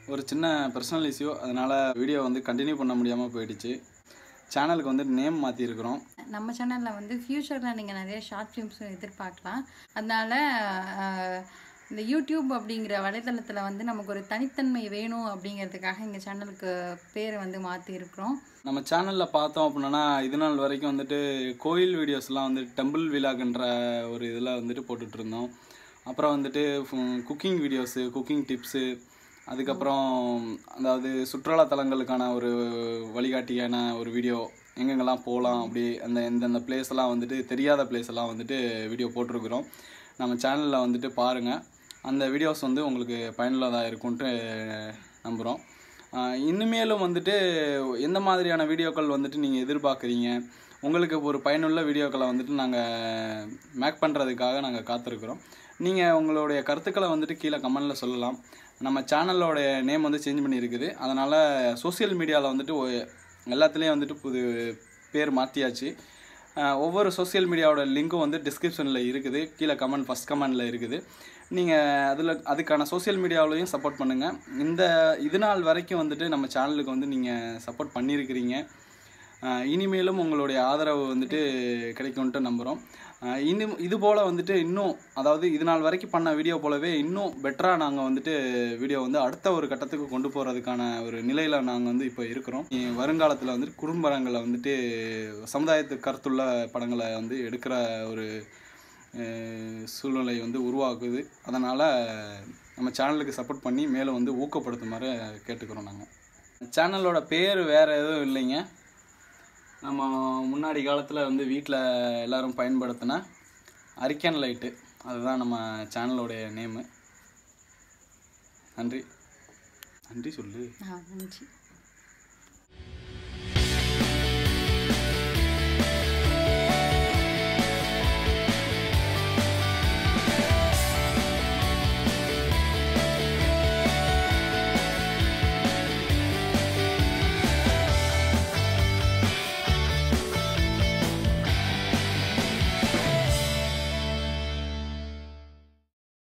ஒரு சின்ன personal issue அதனால் வீடியோ வந்து கண்டினியூ பண்ண முடியாமல் போயிடுச்சு சேனலுக்கு வந்து நேம் மாற்றிருக்கிறோம் நம்ம சேனலில் வந்து ஃப்யூச்சரில் நீங்கள் நிறைய ஷார்ட் ஃபிலிம்ஸும் எதிர்பார்க்கலாம் அதனால ஆஹ், இந்த யூடியூப் அப்படிங்கிற வலைத்தளத்தில் வந்து நமக்கு ஒரு தனித்தன்மை வேணும் அப்படிங்கிறதுக்காக எங்கள் சேனலுக்கு பேரை வந்து மாற்றிருக்கிறோம் நம்ம சேனலில் பார்த்தோம் அப்படின்னா இது நாள் வரைக்கும் வந்துட்டு கோயில் வீடியோஸ்லாம் வந்து டெம்பிள் விலாக்ன்ற ஒரு இதில் வந்துட்டு போட்டுட்டு இருந்தோம் அப்புறம் வந்துட்டு குக்கிங் வீடியோஸு குக்கிங் டிப்ஸு அதுக்கப்புறம் அதாவது சுற்றுலா தலங்களுக்கான ஒரு வழிகாட்டியான ஒரு வீடியோ எங்கெங்கெல்லாம் போகலாம் அப்படி அந்த எந்தெந்த place எல்லாம் வந்துட்டு தெரியாத place எல்லாம் வந்துட்டு வீடியோ போட்டிருக்கிறோம் நம்ம சேனலில் வந்துட்டு பாருங்கள் அந்த வீடியோஸ் வந்து உங்களுக்கு பயனுள்ளதாக இருக்கும்ன்ட்டு நம்புகிறோம் ஆஹ் இனிமேலும் வந்துட்டு எந்த மாதிரியான வீடியோக்கள் வந்துட்டு நீங்கள் எதிர்பார்க்குறீங்க உங்களுக்கு ஒரு பயனுள்ள வீடியோக்களை வந்துட்டு நாங்கள் மேக் பண்ணுறதுக்காக நாங்கள் காத்திருக்கிறோம் நீங்கள் உங்களுடைய கருத்துக்களை வந்துட்டு கீழே கமெண்டில் சொல்லலாம் நம்ம சேனலோடைய நேம் வந்து சேஞ்ச் பண்ணியிருக்குது அதனால் சோஷியல் மீடியாவில் வந்துட்டு ஒ- எல்லாத்துலேயும் வந்துட்டு புது பேர் மாற்றியாச்சு அஹ் ஒவ்வொரு சோஷியல் மீடியாவோட லிங்க்கும் வந்து டிஸ்கிரிப்ஷனில் இருக்குது கீழே கமெண்ட் ஃபஸ்ட் கமெண்டில் இருக்குது நீங்கள் அதில் அதுக்கான சோஷியல் மீடியாவிலையும் சப்போர்ட் பண்ணுங்கள் இந்த இது நாள் வரைக்கும் வந்துட்டு நம்ம சேனலுக்கு வந்து நீங்கள் சப்போர்ட் பண்ணியிருக்கிறீங்க அஹ் இனிமேலும் உங்களுடைய ஆதரவு வந்துட்டு கிடைக்கும்ன்ட்டு நம்புகிறோம் இன்னும் இது போல் வந்துட்டு இன்னும் அதாவது இது நாள் வரைக்கும் பண்ண வீடியோ போலவே இன்னும் பெட்டராக நாங்கள் வந்துட்டு வீடியோ வந்து அடுத்த ஒரு கட்டத்துக்கு கொண்டு போகிறதுக்கான ஒரு நிலையில் நாங்கள் வந்து இப்போ இருக்கிறோம் இ- வருங்காலத்தில் வந்துட்டு குறும்படங்களை வந்துட்டு சமுதாயத்துக்கு கருத்துள்ள படங்களை வந்து எடுக்கிற ஒரு அஹ், சூழ்நிலை வந்து உருவாக்குது அதனால் நம்ம சேனலுக்கு சப்போர்ட் பண்ணி மேலும் வந்து ஊக்கப்படுத்துமாறு கேட்டுக்கிறோம் நாங்கள் சேனலோட பேர் வேறு எதுவும் இல்லைங்க நம்ம முன்னாடி காலத்தில் வந்து வீட்டில் எல்லாரும் பயன்படுத்தின அரிக்கன் லைட்டு அதுதான் நம்ம சேனலோடைய நேமு நன்றி நன்றி சொல்லு ஆ நன்றி